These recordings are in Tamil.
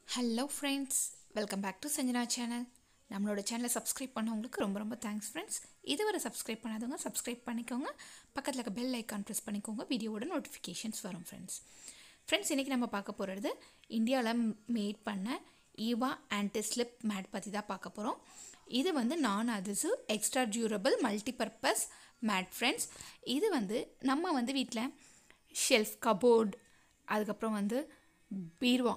hello friends welcome back to Sanjana channel நம்மளோட சேனலை சப்ஸ்கிரைப் பண்ணவங்களுக்கு ரொம்ப ரொம்ப தேங்க்ஸ் ஃப்ரெண்ட்ஸ் இதுவரை சப்ஸ்கிரைப் பண்ணாதவங்க சப்ஸ்கிரைப் பண்ணிக்கோங்க பக்கத்தில் இருக்க பெல் ஐக்கான் ப்ரெஸ் பண்ணிக்கோங்க வீடியோவோட நோட்டிஃபிகேஷன்ஸ் வரும் ஃப்ரெண்ட்ஸ் ஃப்ரெண்ட்ஸ் இன்றைக்கி நம்ம பார்க்க போகிறது இந்தியாவில் மேட் பண்ண ஈவா ஆன்டி ஸ்லிப் மேட் பற்றி தான் பார்க்க போகிறோம் இது வந்து நான் அதிசு extra durable multipurpose mat friends இது வந்து நம்ம வந்து வீட்டில் ஷெல்ஃப் கபோர்ட் அதுக்கப்புறம் வந்து பீர்வா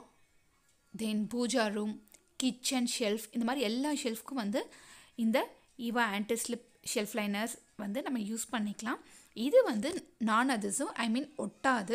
then puja room kitchen shelf இந்த மாதிரி எல்லா ஷெல்ஃப்க்கும் வந்து இந்த EVA anti slip shelf liners வந்து நம்ம யூஸ் பண்ணிக்கலாம் இது வந்து நான் அதிசும் ஐ மீன் ஒட்டாது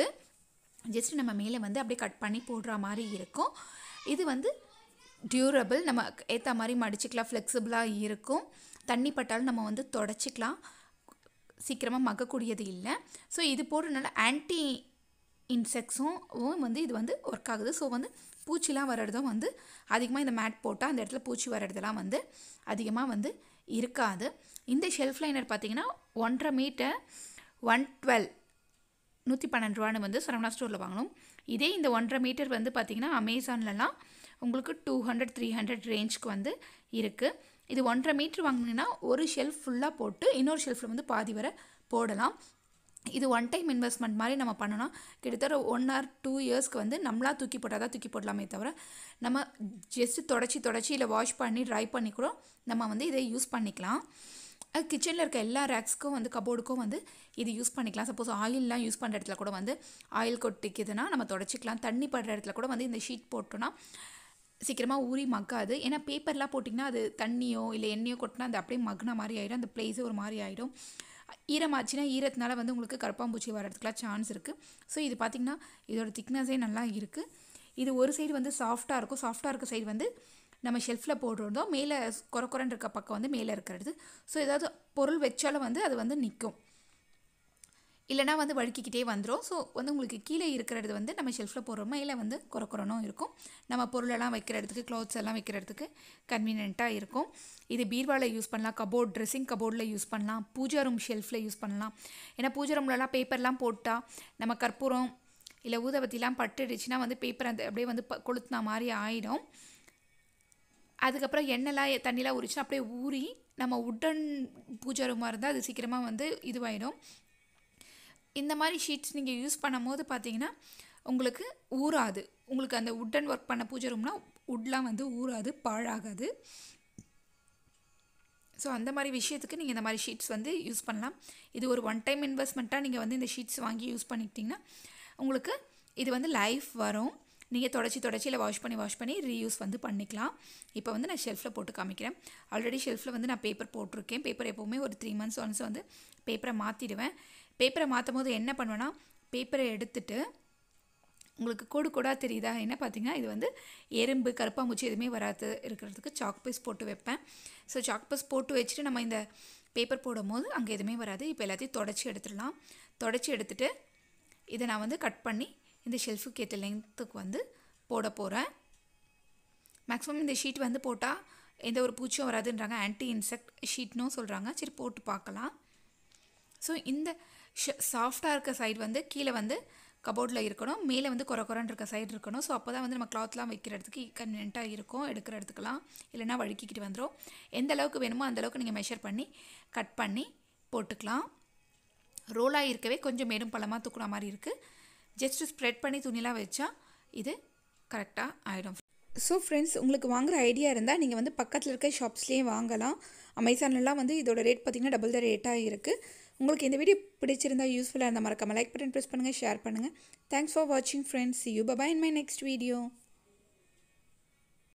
ஜஸ்ட் நம்ம மேலே வந்து அப்படியே கட் பண்ணி போடுற மாதிரி இருக்கும் இது வந்து டியூரபிள் நம்ம ஏற்ற மாதிரி மடிச்சுக்கலாம் ஃப்ளெக்சிபிளாக இருக்கும் தண்ணி பட்டாலும் நம்ம வந்து தொடச்சிக்கலாம் சீக்கிரமாக மக்கக்கூடியது இல்லை ஸோ இது போடுறதுனால ஆன்டி இன்செக்ட்ஸும் வந்து இது வந்து ஒர்க் ஆகுது ஸோ வந்து பூச்சிலாம் வர்றதும் வந்து அதிகமாக இந்த மேட் போட்டால் அந்த இடத்துல பூச்சி வர்றதெல்லாம் வந்து அதிகமாக வந்து இருக்காது இந்த ஷெல்ஃப் லைனர் பார்த்தீங்கன்னா ஒன்றரை மீட்டர் ஒன் டுவெல் நூற்றி பன்னெண்டு ரூபான்னு வந்து சரவணா ஸ்டோரில் வாங்கணும் இதே இந்த ஒன்றரை மீட்டர் வந்து பார்த்திங்கன்னா அமேசான்லலாம் உங்களுக்கு டூ ஹண்ட்ரட் த்ரீ ஹண்ட்ரட் ரேஞ்சுக்கு வந்து இருக்குது இது ஒன்றரை மீட்ரு வாங்கினீங்கன்னா ஒரு ஷெல்ஃப் ஃபுல்லாக போட்டு இன்னொரு ஷெல்ஃபில் வந்து பாதி வரை போடலாம் இது ஒன் டைம் இன்வெஸ்ட்மெண்ட் மாதிரி நம்ம பண்ணணும் கிட்டத்தட்ட ஒன் ஆர் டூ இயர்ஸ்க்கு வந்து நம்மளா தூக்கி போட்டால் தான் தூக்கி போடலாமே தவிர நம்ம ஜஸ்ட்டு தொடச்சி தொடச்சி இல்லை வாஷ் பண்ணி ட்ரை பண்ணி கூட நம்ம வந்து இதை யூஸ் பண்ணிக்கலாம் அது கிச்சனில் இருக்க எல்லா ரேக்ஸ்க்கும் வந்து கபோர்டுக்கும் வந்து இது யூஸ் பண்ணிக்கலாம் சப்போஸ் ஆயிலெலாம் யூஸ் பண்ணுற இடத்துல கூட வந்து ஆயில் கொட்டிக்குதுன்னா நம்ம தொடச்சிக்கலாம் தண்ணி படுற இடத்துல கூட வந்து இந்த ஷீட் போட்டோன்னா சீக்கிரமாக ஊறி மக்காது ஏன்னா பேப்பர்லாம் போட்டிங்கன்னா அது தண்ணியோ இல்லை எண்ணெயோ கொட்டினா அது அப்படியே மగ్ன மாதிரி ஆகிடும் அந்த பிளேஸே ஒரு மாதிரி ஆகிடும் ஈரமாச்சுன்னா ஈரத்தினால வந்து உங்களுக்கு கரப்பாம்பூச்சி வர்றதுக்குலாம் சான்ஸ் இருக்குது ஸோ இது பார்த்திங்கன்னா இதோட திக்னஸே நல்லா இருக்குது இது ஒரு சைடு வந்து சாஃப்டாக இருக்கும் சாஃப்டாக இருக்க சைடு வந்து நம்ம ஷெல்ஃபில் போடுறதோ மேலே குறை குறைன்னு இருக்க பக்கம் வந்து மேலே இருக்கிறது ஸோ ஏதாவது பொருள் வச்சாலும் வந்து அது வந்து நிற்கும் இல்லைனா வந்து வழுக்கிக்கிட்டே வந்துடும் ஸோ வந்து உங்களுக்கு கீழே இருக்கிறது வந்து நம்ம ஷெல்ஃபில் போடுற மேலே வந்து குறை குறனும் இருக்கும் நம்ம பொருளெல்லாம் வைக்கிற இடத்துக்கு க்ளாத்ஸ் எல்லாம் வைக்கிற இடத்துக்கு கன்வீனியண்ட்டாக இருக்கும் இது பீர்வாவில் யூஸ் பண்ணலாம் கபோர்ட் ட்ரெஸ்ஸிங் கபோர்டில் யூஸ் பண்ணலாம் பூஜா ரூம் ஷெல்ஃபில் யூஸ் பண்ணலாம் ஏன்னா பூஜா ரூம்லலாம் பேப்பர்லாம் போட்டால் நம்ம கற்பூரம் இல்லை ஊதவத்திலாம் பட்டுடுச்சுன்னா வந்து பேப்பர் அந்த அப்படியே வந்து ப கொளுத்துனா மாதிரி ஆகிடும் அதுக்கப்புறம் எண்ணெய்லாம் தண்ணிலாம் உரிச்சுன்னா அப்படியே ஊறி நம்ம உட்டன் பூஜா ரூமாக இருந்தால் அது சீக்கிரமாக வந்து இதுவாகிடும் இந்த மாதிரி ஷீட்ஸ் நீங்கள் யூஸ் பண்ணும்போது பார்த்தீங்கன்னா உங்களுக்கு ஊறாது உங்களுக்கு அந்த உட்டன் ஒர்க் பண்ண பூஜை ரூம்னா உட்லாம் வந்து ஊறாது பாழாகாது ஸோ அந்த மாதிரி விஷயத்துக்கு நீங்கள் இந்த மாதிரி ஷீட்ஸ் வந்து யூஸ் பண்ணலாம் இது ஒரு ஒன் டைம் இன்வெஸ்ட்மெண்ட்டாக நீங்கள் வந்து இந்த ஷீட்ஸ் வாங்கி யூஸ் பண்ணிக்கிட்டிங்கன்னா உங்களுக்கு இது வந்து லைஃப் வரும் நீங்கள் தொடச்சி தொடச்சி இல்லை வாஷ் பண்ணி வாஷ் பண்ணி ரீயூஸ் வந்து பண்ணிக்கலாம் இப்போ வந்து நான் ஷெல்ஃபில் போட்டு காமிக்கிறேன் ஆல்ரெடி ஷெல்ஃபில் வந்து நான் பேப்பர் போட்டிருக்கேன் பேப்பர் எப்போவுமே ஒரு த்ரீ மந்த்ஸ் ஒன்ஸ் வந்து பேப்பரை மாற்றிடுவேன் பேப்பரை மாற்றும் போது என்ன பண்ணுவேன்னா பேப்பரை எடுத்துட்டு உங்களுக்கு கோடு கோடாக தெரியுதா என்ன பார்த்தீங்கன்னா இது வந்து எறும்பு கருப்பாம்பூச்சி எதுவுமே வராது இருக்கிறதுக்கு சாக் பீஸ் போட்டு வைப்பேன் ஸோ சாக் பீஸ் போட்டு வச்சுட்டு நம்ம இந்த பேப்பர் போடும் போது அங்கே எதுவுமே வராது இப்போ எல்லாத்தையும் தொடச்சி எடுத்துடலாம் தொடச்சி எடுத்துகிட்டு இதை நான் வந்து கட் பண்ணி இந்த ஷெல்ஃபுக்கு ஏற்ற லென்த்துக்கு வந்து போட போகிறேன் மேக்ஸிமம் இந்த ஷீட் வந்து போட்டால் எந்த ஒரு பூச்சியும் வராதுன்றாங்க ஆன்டி இன்செக்ட் ஷீட்னும் சொல்கிறாங்க சரி போட்டு பார்க்கலாம் ஸோ இந்த ஷ சாஃப்டாக இருக்க சைடு வந்து கீழே வந்து கபோர்டில் இருக்கணும் மேலே வந்து குறை குறைன்னு இருக்க சைடு இருக்கணும் ஸோ அப்போ தான் வந்து நம்ம கிளாத்லாம் வைக்கிற இடத்துக்கு கன்வீனியண்ட்டாக இருக்கும் எடுக்கிற இடத்துக்குலாம் இல்லைனா வழுக்கிக்கிட்டு வந்துடும் எந்த அளவுக்கு வேணுமோ அந்த அளவுக்கு நீங்கள் மெஷர் பண்ணி கட் பண்ணி போட்டுக்கலாம் ரோலாக இருக்கவே கொஞ்சம் மேடும் பழமாக தூக்குன மாதிரி இருக்குது ஜஸ்ட்டு ஸ்ப்ரெட் பண்ணி துணிலாம் வச்சா இது கரெக்டாக ஆகிடும் ஸோ ஃப்ரெண்ட்ஸ் உங்களுக்கு வாங்குகிற ஐடியா இருந்தால் நீங்கள் வந்து பக்கத்தில் இருக்க ஷாப்ஸ்லேயே வாங்கலாம் அமேசான்லலாம் வந்து இதோட ரேட் பார்த்திங்கன்னா டபுள் த ரேட்டாக இருக்குது உங்களுக்கு இந்த வீடியோ பிடிச்சிருந்தா யூஸ்ஃபுல்லாக இருந்தால் மறக்காமல் லைக் பட்டன் ப்ரெஸ் பண்ணுங்கள் ஷேர் பண்ணுங்கள் தேங்க்ஸ் ஃபார் வாட்சிங் friends you bye bye in my next video